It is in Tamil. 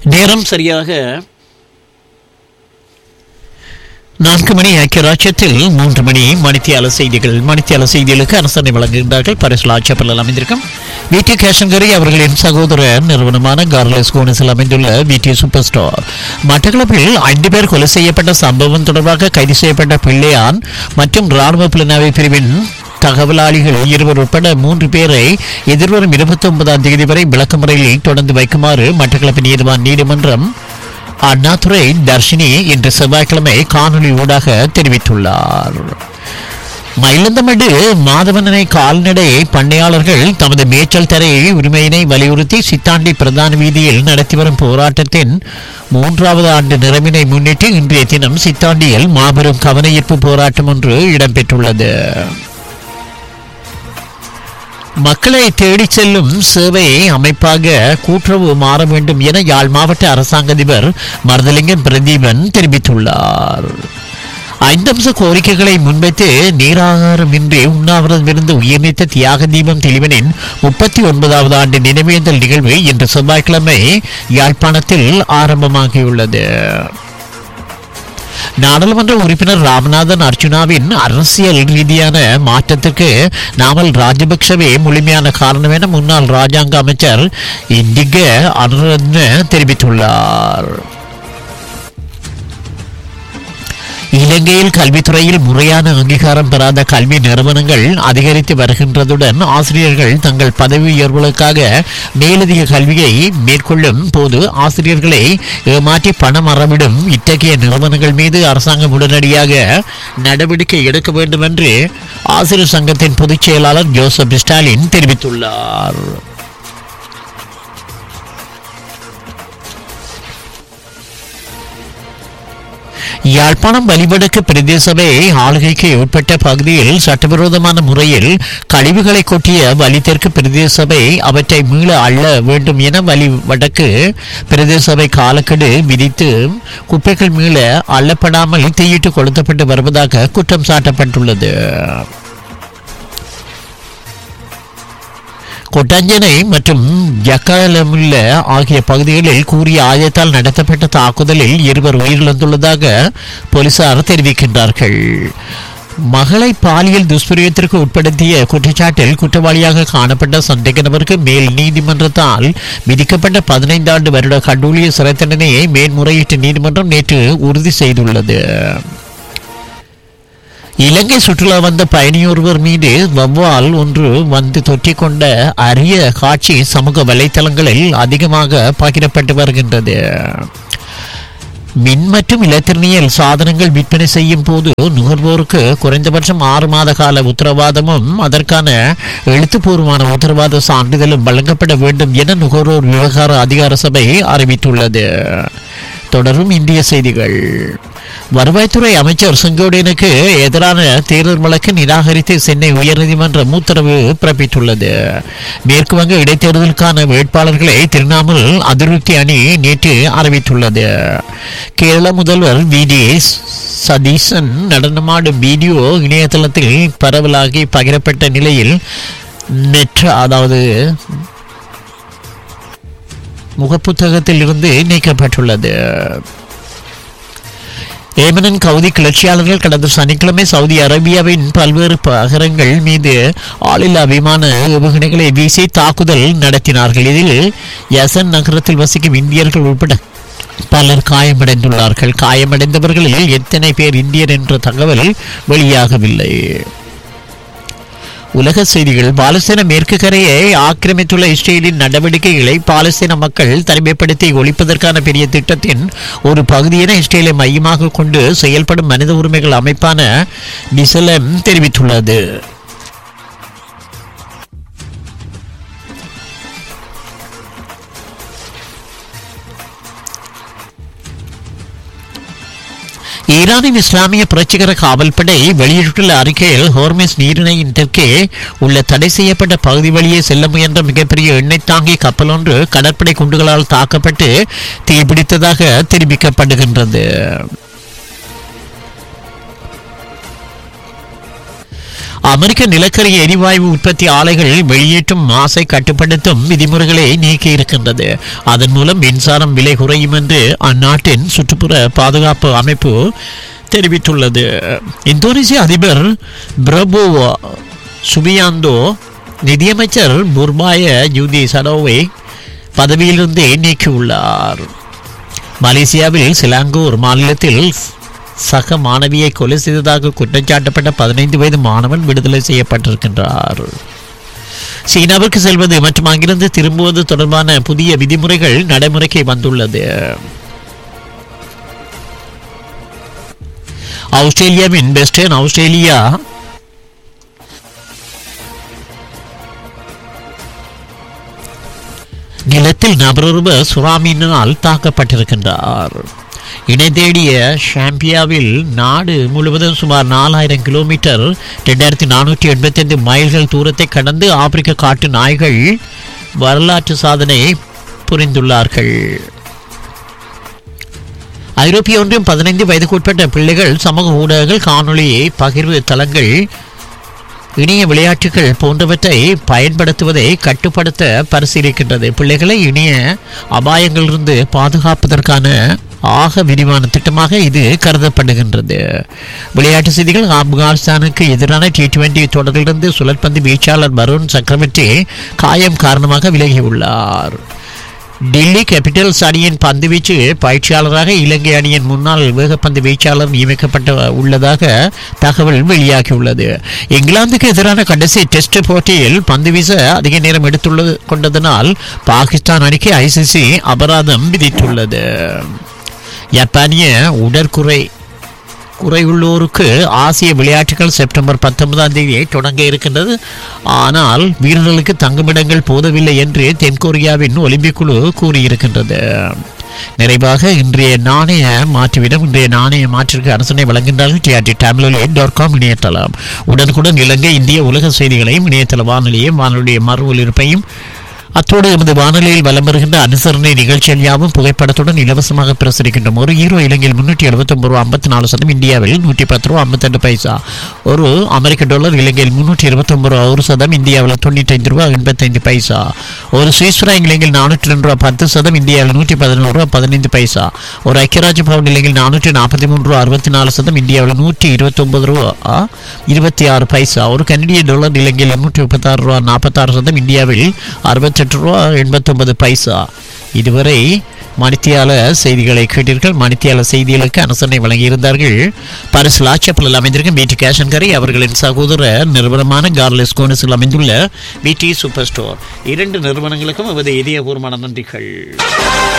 நேரம் சரியாக நான்கு மணி ஐக்கிய ராஜ்யத்தில் மூன்று மணி மணித்தியால செய்திகள் மணித்தியால செய்திகளுக்கு அரசனை வழங்குகின்றார்கள் பரிசுல ஆட்சப்பலில் அமைந்திருக்கும் விடி கேஷங்கரி அவர்களின் சகோதர நிறுவனமான கார்லஸ் கோனஸில் அமைந்துள்ள விடி சூப்பர் ஸ்டோர் மட்டக்களப்பில் ஐந்து பேர் கொலை செய்யப்பட்ட சம்பவம் தொடர்பாக கைது செய்யப்பட்ட பிள்ளையான் மற்றும் ராணுவ புலனாய்வு பிரிவின் தகவலாளிகள் இருவர் உட்பட மூன்று பேரை எதிர்வரும் இருபத்தி ஒன்பதாம் தேதி வரை விளக்கமுறையில் தொடர்ந்து வைக்குமாறு மட்டக்களப்பு நீதிவான் நீதிமன்றம் அண்ணாதுரை தர்ஷினி இன்று செவ்வாய்க்கிழமை காணொலி ஊடாக தெரிவித்துள்ளார் மயிலந்தமடு மாதவனனை கால்நடை பண்ணையாளர்கள் தமது மேய்ச்சல் தரை உரிமையினை வலியுறுத்தி சித்தாண்டி பிரதான வீதியில் நடத்தி வரும் போராட்டத்தின் மூன்றாவது ஆண்டு நிறைவினை முன்னிட்டு இன்றைய தினம் சித்தாண்டியில் மாபெரும் கவனஈர்ப்பு போராட்டம் ஒன்று இடம்பெற்றுள்ளது மக்களை தேடிச் செல்லும் சேவை அமைப்பாக கூட்டுறவு மாற வேண்டும் என யாழ் மாவட்ட அரசாங்க அதிபர் மருதலிங்கம் பிரதீபன் தெரிவித்துள்ளார் ஐந்தம்ச கோரிக்கைகளை முன்வைத்து நீராகாரமின்றி உண்ணாவிரதம் இருந்து உயிர்நீத்த தியாக தீபம் தெளிவனின் முப்பத்தி ஒன்பதாவது ஆண்டு நினைவேந்தல் நிகழ்வு இன்று செவ்வாய்க்கிழமை யாழ்ப்பாணத்தில் ஆரம்பமாகியுள்ளது நாடாளுமன்ற உறுப்பினர் ராமநாதன் அர்ஜுனாவின் அரசியல் ரீதியான மாற்றத்துக்கு நாமல் ராஜபக்சவே முழுமையான காரணம் என முன்னாள் ராஜாங்க அமைச்சர் இண்டிக அனுரத்ன தெரிவித்துள்ளார் இலங்கையில் கல்வித்துறையில் முறையான அங்கீகாரம் பெறாத கல்வி நிறுவனங்கள் அதிகரித்து வருகின்றதுடன் ஆசிரியர்கள் தங்கள் பதவி உயர்வுகளுக்காக மேலதிக கல்வியை மேற்கொள்ளும் போது ஆசிரியர்களை ஏமாற்றி பணம் அறவிடும் இத்தகைய நிறுவனங்கள் மீது அரசாங்கம் உடனடியாக நடவடிக்கை எடுக்க வேண்டும் என்று ஆசிரியர் சங்கத்தின் பொதுச் செயலாளர் ஜோசப் ஸ்டாலின் தெரிவித்துள்ளார் யாழ்ப்பாணம் வலிவடக்கு பிரதேசபை ஆளுகைக்கு உட்பட்ட பகுதியில் சட்டவிரோதமான முறையில் கழிவுகளை கொட்டிய வலி தெற்கு பிரதேசபை அவற்றை மீள அள்ள வேண்டும் என வலி வடக்கு பிரதேசபை காலக்கெடு விதித்து குப்பைகள் மீள அள்ளப்படாமல் தீயிட்டு கொளுத்தப்பட்டு வருவதாக குற்றம் சாட்டப்பட்டுள்ளது கொட்டாஞ்சனை மற்றும் ஜக்காலமுல்ல ஆகிய பகுதிகளில் கூறிய ஆயத்தால் நடத்தப்பட்ட தாக்குதலில் இருவர் உயிரிழந்துள்ளதாக போலீசார் தெரிவிக்கின்றார்கள் மகளை பாலியல் துஷ்பிரயோகத்திற்கு உட்படுத்திய குற்றச்சாட்டில் குற்றவாளியாக காணப்பட்ட சந்தேக நபருக்கு மேல் நீதிமன்றத்தால் விதிக்கப்பட்ட பதினைந்து ஆண்டு வருட கடூழிய சிறை தண்டனையை மேன்முறையீட்டு நீதிமன்றம் நேற்று உறுதி செய்துள்ளது இலங்கை சுற்றுலா வந்த பயணியொருவர் மீது வவ்வால் ஒன்று வந்து தொற்றிக்கொண்ட அரிய காட்சி சமூக வலைத்தளங்களில் அதிகமாக பகிரப்பட்டு வருகின்றது மின் மற்றும் இலத்திரனியல் சாதனங்கள் விற்பனை செய்யும் போது நுகர்வோருக்கு குறைந்தபட்சம் ஆறு மாத கால உத்தரவாதமும் அதற்கான எழுத்துப்பூர்வமான உத்தரவாத சான்றிதழும் வழங்கப்பட வேண்டும் என நுகர்வோர் விவகார அதிகார சபை அறிவித்துள்ளது தொடரும் இந்திய செய்திகள் வருவாய்த்துறை அமைச்சர் செங்கோடையனுக்கு எதிரான தேர்தல் வழக்கு நிராகரித்து சென்னை உயர்நீதிமன்றம் உத்தரவு பிறப்பித்துள்ளது மேற்கு வங்க இடைத்தேர்தலுக்கான வேட்பாளர்களை திரிணாமுல் அதிருப்தி அணி நேற்று அறிவித்துள்ளது கேரள முதல்வர் வி டி சதீசன் நடனமாடும் வீடியோ இணையதளத்தில் பரவலாகி பகிரப்பட்ட நிலையில் நெற்ற அதாவது முகப்புத்தகத்தில் இருந்து நீக்கப்பட்டுள்ளது ஏமனின் கவுதி கிளர்ச்சியாளர்கள் கடந்த சனிக்கிழமை சவுதி அரேபியாவின் பல்வேறு நகரங்கள் மீது ஆளில்லா விமான ஏவுகணைகளை வீசி தாக்குதல் நடத்தினார்கள் இதில் யசன் நகரத்தில் வசிக்கும் இந்தியர்கள் உட்பட பலர் காயமடைந்துள்ளார்கள் காயமடைந்தவர்களில் எத்தனை பேர் இந்தியர் என்ற தகவல் வெளியாகவில்லை உலக செய்திகள் பாலஸ்தீன மேற்கு கரையை ஆக்கிரமித்துள்ள இஸ்ரேலின் நடவடிக்கைகளை பாலஸ்தீன மக்கள் தனிமைப்படுத்தி ஒழிப்பதற்கான பெரிய திட்டத்தின் ஒரு பகுதி என இஸ்ரேலை மையமாக கொண்டு செயல்படும் மனித உரிமைகள் அமைப்பான நிசலம் தெரிவித்துள்ளது ஈரானின் இஸ்லாமிய புரட்சிகர காவல்படை வெளியிட்டுள்ள அறிக்கையில் ஹோர்மேஸ் நீரிணையின் தெற்கே உள்ள தடை செய்யப்பட்ட பகுதி வழியே செல்ல முயன்ற மிகப்பெரிய எண்ணெய் தாங்கி கப்பல் ஒன்று கடற்படை குண்டுகளால் தாக்கப்பட்டு தீப்பிடித்ததாக தெரிவிக்கப்படுகின்றது அமெரிக்க நிலக்கரி எரிவாயு உற்பத்தி ஆலைகள் வெளியேற்றும் மாசை கட்டுப்படுத்தும் விதிமுறைகளை நீக்கி இருக்கின்றது அதன் மூலம் மின்சாரம் விலை குறையும் என்று அந்நாட்டின் சுற்றுப்புற பாதுகாப்பு அமைப்பு தெரிவித்துள்ளது இந்தோனேசிய அதிபர் பிரபோ சுபியாந்தோ நிதியமைச்சர் புர்பாய யூதி சடோவை பதவியிலிருந்து நீக்கியுள்ளார் மலேசியாவில் சிலாங்கூர் மாநிலத்தில் சக மாணவியை கொலை செய்ததாக குற்றச்சாட்டப்பட்ட பதினைந்து வயது மாணவன் விடுதலை செய்யப்பட்டிருக்கின்றார் சீனாவிற்கு செல்வது மற்றும் அங்கிருந்து திரும்புவது தொடர்பான புதிய விதிமுறைகள் நடைமுறைக்கு வந்துள்ளது ஆஸ்திரேலியாவின் வெஸ்டர்ன் ஆஸ்திரேலியா நிலத்தில் நபரொருவர் சுறாமீனால் தாக்கப்பட்டிருக்கின்றார் இணை தேடிய ஷாம்பியாவில் நாடு முழுவதும் சுமார் நாலாயிரம் கிலோமீட்டர் ரெண்டாயிரத்தி நானூற்றி எண்பத்தைந்து மைல்கள் தூரத்தை கடந்து ஆப்பிரிக்க காட்டு நாய்கள் வரலாற்று சாதனை புரிந்துள்ளார்கள் ஐரோப்பிய ஒன்றியம் பதினைந்து வயதுக்குட்பட்ட பிள்ளைகள் சமூக ஊடகங்கள் காணொளி பகிர்வு தளங்கள் இணைய விளையாட்டுகள் போன்றவற்றை பயன்படுத்துவதை கட்டுப்படுத்த பரிசீலிக்கின்றது பிள்ளைகளை இணைய அபாயங்களிலிருந்து பாதுகாப்பதற்கான ஆக விரிவான திட்டமாக இது கருதப்படுகின்றது விளையாட்டு செய்திகள் ஆப்கானிஸ்தானுக்கு எதிரான டி டுவெண்டி தொடரிலிருந்து சுழற்பந்து வீச்சாளர் வருண் சக்கரவர்த்தி காயம் காரணமாக விலகியுள்ளார் டெல்லி கேபிட்டல்ஸ் அணியின் பந்துவீச்சு பயிற்சியாளராக இலங்கை அணியின் முன்னாள் வேகப்பந்து வீச்சாளர் நியமிக்கப்பட்ட உள்ளதாக தகவல் வெளியாகியுள்ளது இங்கிலாந்துக்கு எதிரான கடைசி டெஸ்ட் போட்டியில் பந்து வீச அதிக நேரம் எடுத்துள்ளது கொண்டதனால் பாகிஸ்தான் அணிக்கு ஐசிசி அபராதம் விதித்துள்ளது ஜப்பானிய உடற்குறை குறையுள்ளோருக்கு ஆசிய விளையாட்டுகள் செப்டம்பர் பத்தொன்பதாம் தேதி தொடங்க இருக்கின்றது ஆனால் வீரர்களுக்கு தங்குமிடங்கள் போதவில்லை என்று தென்கொரியாவின் ஒலிம்பிக் குழு கூறியிருக்கின்றது நிறைவாக இன்றைய நாணய மாற்றுவிடம் இன்றைய நாணய மாற்றிற்கு அரசனை வழங்குகின்றார்கள் டிஆர்டி டேம்லோல் டாட் காம் இணையதளம் உடனுக்குடன் இலங்கை இந்திய உலக செய்திகளையும் இணையதள வானொலியையும் வானொலிய மறு ஒலிபரப்பையும் அத்தோடு எமது வானொலியில் வலம் வருகின்ற அனுசரணை நிகழ்ச்சிகள் யாவும் புகைப்படத்துடன் இலவசமாக பிரசரிக்கின்றோம் ஒரு ஹீரோ இலங்கையில் முன்னூற்றி எழுபத்தொம்பது ரூபா ஐம்பத்தி நாலு சதம் இந்தியாவில் நூற்றி பத்து ரூபா ஐம்பத்தெண்டு பைசா ஒரு அமெரிக்க டாலர் இலங்கையில் முன்னூற்றி இருபத்தொம்பது ரூபா ஒரு சதம் இந்தியாவில் தொண்ணூற்றி ரூபா எண்பத்தைந்து பைசா ஒரு சுவிஸ் ஃப்ராங்க் இலங்கையில் நானூற்றி ரெண்டு ரூபா பத்து சதம் இந்தியாவில் நூற்றி பதினோரு ரூபா பதினைந்து பைசா ஒரு ஐக்கியராஜ்ய பவுன் இலங்கையில் நானூற்றி நாற்பத்தி மூன்று ரூபா அறுபத்தி நாலு சதம் இந்தியாவில் நூற்றி இருபத்தொம்பது ரூபா இருபத்தி ஆறு பைசா ஒரு கனடிய டாலர் இலங்கையில் நூற்றி முப்பத்தாறு ரூபா நாற்பத்தாறு சதம் இந்தியாவில் அறுபத்தெட்டு ரூபா எண்பத்தொன்பது பைசா இதுவரை மணித்தியால செய்திகளை கேட்டீர்கள் மணித்தியால செய்திகளுக்கு அனுசரணை வழங்கியிருந்தார்கள் பரிசு லாச்சப்பலில் அமைந்திருக்கும் பிடி கேஷன் கரை அவர்களின் சகோதர நிறுவனமான கார்லெஸ் கோனஸில் அமைந்துள்ள பிடி சூப்பர் ஸ்டோர் இரண்டு நிறுவனங்களுக்கும் நமது இதயபூர்வமான நன்றிகள்